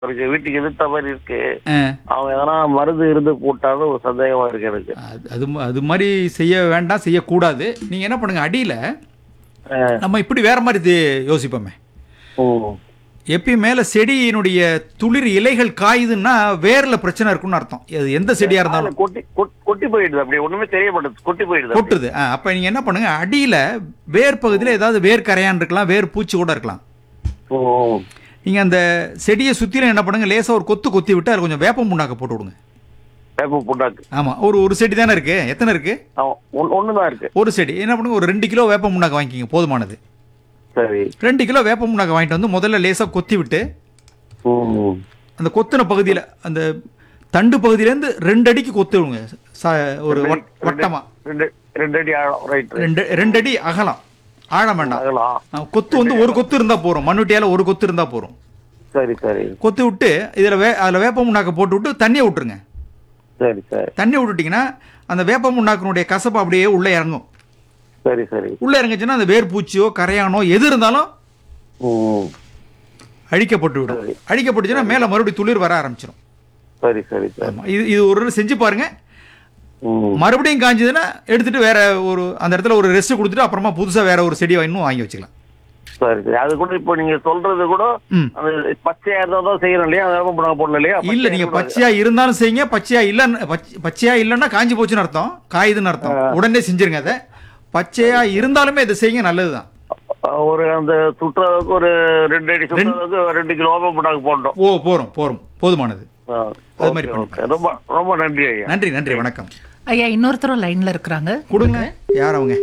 இருக்கு வீட்டுக்கு எதிர்த்த மாதிரி இருக்கு ஆ, அவன் எதனா மருந்து இருந்து போட்டாலும் ஒரு சந்தேகமா இருக்கு எனக்கு அது அது ம- அது மாதிரி செய்ய வேண்டாம் செய்யக்கூடாது நீங்கள் என்ன பண்ணுங்க அடியில் ஆ, நம்ம இப்படி வேற மாதிரி இது யோசிப்போமே ஓ எப்பயும் மேலே செடியினுடைய துளிர் இலைகள் காயுதுன்னா வேரில் பிரச்சனை இருக்குன்னு அர்த்தம் அது எந்த செடியாக இருந்தாலும் அது கொட்டி கொட்- கொட்டி போயிடுது அப்படி ஒண்ணுமே தெரிய மாட்டேது கொட்டி போயிடுது அப்படி. கொட்டுது ஆ, அப்ப நீங்க என்ன பண்ணுங்க அடியில வேர் பகுதியில் ஏதாவது வேர் கரையான் இருக்கலாம் வேர் பூச்சி கூட இருக்கலாம் ஓ நீங்க அந்த செடியை சுத்திலும் என்ன பண்ணுங்க லேசா ஒரு கொத்து கொத்தி விட்டு அதில் கொஞ்சம் வேப்பம் புண்ணாக்க போட்டு விடுங்க வேப்ப புண்ணாக்கு ஆமா ஒரு ஒரு செடி தானே இருக்கு எத்தனை இருக்கு அவன் ஒன்- ஒண்ணுதான் இருக்கு ஒரு செடி என்ன பண்ணுங்க ஒரு ரெண்டு கிலோ வேப்பம் புண்ணாக்க வாங்கிக்கிங்க போதுமானது சரி ரெண்டு கிலோ வேப்பம் புண்ணாக்க வாங்கிட்டு வந்து முதல்ல லேசா கொத்தி விட்டு ஓ அந்த கொத்தின பகுதியில் அந்த தண்டு பகுதியிலேருந்து ரெண்டு அடிக்கு கொத்து விடுங்க ச- ஒரு வட்- வட்டமா ரெண்டு ரெண்டு அடி ஆழம் ரைட் ரெண்டு ரெண்டு அடி அகலம் ஆழம் வேண்டாம் அதெல்லாம் ஆ, கொத்து வந்து ஒரு கொத்து இருந்தா போறோம் மண்ணுட்டியால ஒரு கொத்து இருந்தா போறோம் சரி சரி கொத்து விட்டு இதில் வே அதில் வேப்ப முன்னாக்க போட்டு விட்டு தண்ணியை விட்டுருங்க சரி சரி தண்ணி விட்டுட்டிங்கன்னா அந்த வேப்ப முன்னாக்கினுடைய கசப்பு அப்படியே உள்ளே இறங்கும் சரி சரி உள்ளே இறங்குச்சுன்னா அந்த வேர் பூச்சியோ கரையானோ எது இருந்தாலும் ம் அழிக்கப்பட்டு விடும் சரி. அழிக்கப்பட்டுச்சுன்னா மேலே மறுபடியும் துளிர் வர ஆரம்பிச்சிடும் சரி சரி சரி ஆமா. இது இது ஒரு தடவை செஞ்சு பாருங்க ம் மறுபடியும் காஞ்சதுன்னா எடுத்துட்டு வேற ஒரு அந்த இடத்துல ஒரு ரெஸ்ட் கொடுத்துட்டு அப்புறமா புதுசாக வேற ஒரு செடி இன்னும் வாங்கி வச்சுக்கலாம் சரி சரி அது கூட இப்போ நீங்க சொல்றது கூட ம் அது பச்சையா இருந்தா தான் செய்யறோம் இல்லையா வேப்ப புண்ணாக்கு போடணும் இல்லையா இல்ல பச்சையா நீங்க இருக்கக்கூடாது. பச்சையா இருந்தாலும் செய்யுங்க பச்சையா இல்லன்னு பச்ச- பச்சையா இல்லைன்னா காஞ்சி போச்சுன்னு அர்த்தம் காயுதுன்னு அர்த்தம் உடனே செஞ்சிருங்க அதை பச்சையா இருந்தாலுமே இதை செய்யுங்க நல்லதுதான் அஹ் ஒரு அந்த சுற்றுறதுக்கு ஒரு ரெண்டு அடி சுற்றுறதுக்கு ரெண்டு கிலோ வேப்ப புண்ணாக்கு போட்டோம் ஓ போறோம் போறோம் போதுமானது அது மாதிரி ஓகே ரொம்ப ரொம்ப நன்றி ஐயா நன்றி நன்றி வணக்கம் ஐயா இன்னொருத்தரும் லைன்ல இருக்கிறாங்க கொடுங்க யார் அவங்க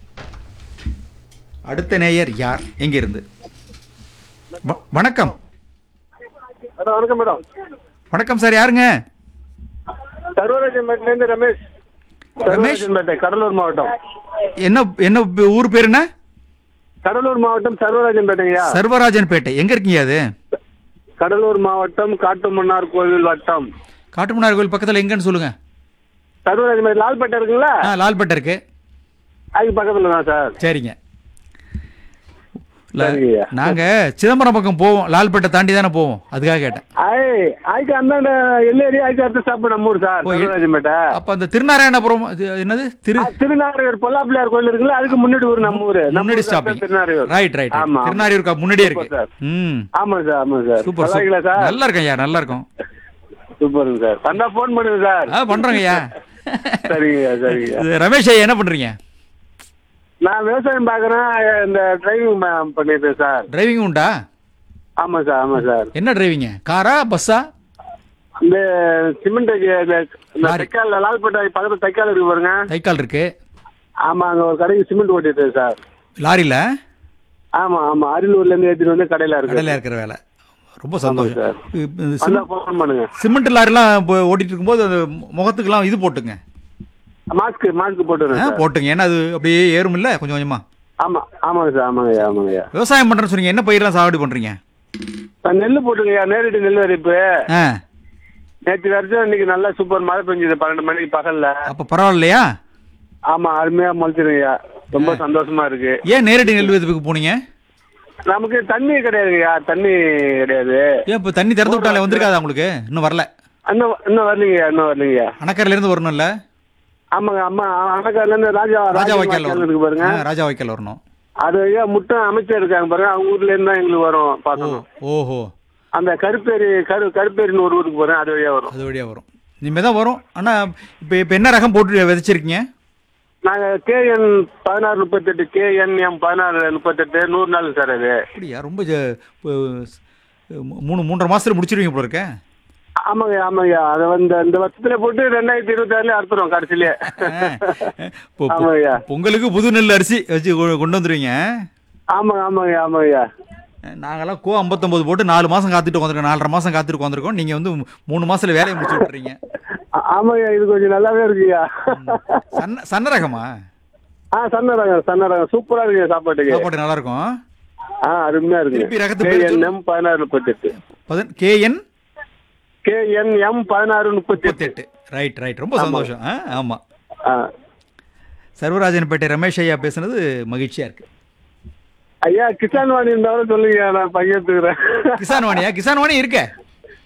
அடுத்த நேயர் யார் எங்க இருந்து வ- வணக்கம் வணக்கம் மேடம் வணக்கம் சார் யாருங்க சர்வராஜன்பேட்டிலேருந்து ரமேஷ் ரமேஷ் சர்வராஜன்பேட்டை கடலூர் மாவட்டம் என்ன என்ன ப- ஊர் பேர் என்ன கடலூர் மாவட்டம் சர்வராஜன்பேட்டைங்கய்யா சர்வராஜன் பேட்டை எங்க இருக்கீங்க அது கடலூர் மாவட்டம் காட்டுமன்னார் கோவில் வட்டம் காட்டுமன்னார் கோயில் பக்கத்துல எங்கன்னு சொல்லுங்க சர்வராஜன்பேட்டை லால்பேட்டை இருக்குங்களா ஆ லால்பேட்டை இருக்கு அதுக்கு பக்கத்துல தான் சார் சரிங்க ல- சரிங்கய்யா. நாங்க சிதம்பரம் பக்கம் போவோம் லால்பேட்டை தாண்டி தானே போவோம் அதுக்காக கேட்டேன் ஐய் அதுக்கு அந்தாண்ட எல்லேரி அதுக்கு அடுத்த ஸ்டாப் நம்ம ஊர் சார் ஓ, எ- சர்வராஜன்பேட்டை அப்ப அந்த திருநாராயணபுரம் இது என்னது திரு ஆ, திருநாரையூர் பொல்லாப்பிள்ளையார் கோயில் இருக்குல்ல அதுக்கு முன்னாடி ஊர் நம்ம ஊரு நம்ம முன்னாடி ஊர் ஸ்டாப்பிங் தான் திருநாரையூர் ரைட் ரைட் ஆமா திருநாரியூருக்கு முன்னாடியே சூப்பர் இருக்கு சார். ம் ஆமா சார் ஆமா சார் சூப்பர் நல்லா இருக்கீங்களா சூப்பர் சார் நல்லா இருக்கேன் ஐயா நல்லா இருக்கும் சூப்பருங்க சார் வந்தா போன் பண்ணுங்க சார் ஆ பண்றோங்க ஐயா சரிங்க சரிங்க இது ரமேஷ் ஐயா என்ன பண்றீங்க நான் விவசாயம் பார்க்குறேன் இந்த டிரைவிங் பண்ணிடுறேன் சார் டிரைவிங் உண்டா ஆமா சார் ஆமா சார் என்ன டிரைவிங்க காரா பஸ்ஸா இந்த சிமெண்ட் இந்த லாரி. தைக்கால லால்பேட்டை பக்கத்துல தைக்கால் இருக்கு பாருங்க தைக்கால் இருக்கு ஆமா அங்க ஒரு கடைக்கு சிமெண்ட் ஓட்டிட்டு சார் லாரியில ஆமா ஆமா அரியலூர்ல இருந்து ஏத்திட்டு வந்து கடையில இருக்கு கடையில இருக்கிற வேலை ரொம்ப சந்தோஷம் சார். இது- இது வந்தா சிமெண்ட்- போன் பண்ணுங்க சிமெண்ட் லாரிலாம் இப்போ ஓட்டிட்டு இருக்கும்போது அந்த முகத்துக்கெல்லாம் இது போட்டுங்க மாஸ்க் மாஸ்க் ஆ, போட்டுருங்க சார் போட்டுங்க ஏன்னா அது அப்படியே ஏறும் இல்ல கொஞ்சம் கொஞ்சமா ஆமா ஆமாங்க சார் ஆமாங்கய்யா ஆமாங்கய்யா விவசாயம் பண்றேன்னு சொன்னீங்க என்ன பயிரெல்லாம் சாகுபடி பண்றீங்க சார் நெல் போட்டுருங்கய்யா நேரடி நெல் வரைப்பு ஆ நேற்று வரைக்கும் இன்னைக்கு நல்லா சூப்பர் மழை பெஞ்சது பன்னெண்டு மணிக்கு பகல்ல அப்ப பரவாயில்லையா ஆமா அருமையா முளைச்சிருங்கய்யா ரொம்ப சந்தோஷமா இருக்கு ஏன் நேரடி நெல் விதைப்புக்கு போனீங்க நமக்கு தண்ணி கிடையாதுங்கய்யா தண்ணி கிடையாது ஏன் இப்போ தண்ணி திறந்து விட்டாலே வந்திருக்காதா உங்களுக்கு இன்னும் வரல இன்னும் இன்னும் வரலீங்கய்யா இன்னும் வரலீங்கய்யா அணக்கரையில இருந்து வரணும்ல ஆமாங்க அம்மா அணக்கார்ல இருந்து ராஜா ராஜா ராஜா வாய்க்கால் வாய்க்கால் இருக்கு பாருங்க வரணும் ஆ, ராஜா வாய்க்கால் வரணும் அது ஐயா முட்டை அமைச்சர் இருக்காங்க பாருங்க அவங்க ஊர்ல இருந்து தான் எங்களுக்கு வரும் ஓ பாசனம் ஓஹோ அந்த கருப்பேரி கரு கருப்பேரின்னு ஒரு ஊருக்கு போறேன் அது வழியா வரும் அது வழியா வரும் இனிமே தான் வரும் ஆனா இப்போ இப்போ என்ன ரகம் போட்டு விதைச்சிருக்கீங்க நாங்க கேஎன் பதினாறு முப்பத்தெட்டு கேஎன்எம் பதினாறு முப்பத்தெட்டு நூறு நாள் சார் அது அப்படியா ரொம்ப ஜ- இப்போ, மூ- மூணு மூன்றரை மாசத்துல முடிச்சிருவீங்க போல இருக்க ஆமாங்க ஆமாங்க அதை வந்து இந்த வருஷத்துல போட்டு ரெண்டாயிரத்தி இருபத்தி ஆறுல அறுத்துறோம் கடைசியிலே இப்போ பொ- ஆமாய்யா. பொங்கலுக்கு புது நெல் அரிசி வச்சு கொ- கொண்டு வந்துருவீங்க ஆமாங்க ஆமாங்க ஆமாங்கய்யா நாங்கெல்லாம் கோ ஐம்பத்தொம்பது போட்டு நாலு மாசம் காத்துட்டு வந்திருக்கோம் நாலரை மாசம் காத்துட்டு வந்திருக்கோம் நீங்க வந்து மூணு மாசத்துல வேலையை முடிச்சு விட்டுறீங்க ஆ- ஆமாங்க இது கொஞ்சம் நல்லாவே இருக்குய்யா சன்ன சன்ன ரகமா ஆ சன்னரகம் சன்னரகம் சூப்பரா இருக்குங்க சாப்பாட்டுக்கு சாப்பாடு நல்லா இருக்கும் ஆ அருமையா திருப்பி இருக்கு ரகத்து பேர் சொல்லு. கேஎன்எம் பதினாறு முப்பத்தெட்டு பதன் கேஎன் கேஎன்எம் பதினாறு முப்பத்தெட்டு முப்பத்தெட்டு ரைட் ரைட் ரொம்ப சந்தோஷம் ஆ ஆமா ஆ சர்வராஜன்பேட்டை ரமேஷ் ஐயா பேசுனது மகிழ்ச்சியா இருக்கு ஐயா கிசான் வாணி இருந்தாலும் சொல்லுங்க நான் பங்கேற்றுக்கிறேன் கிசான் வாணியா கிசான் வாணி இருக்க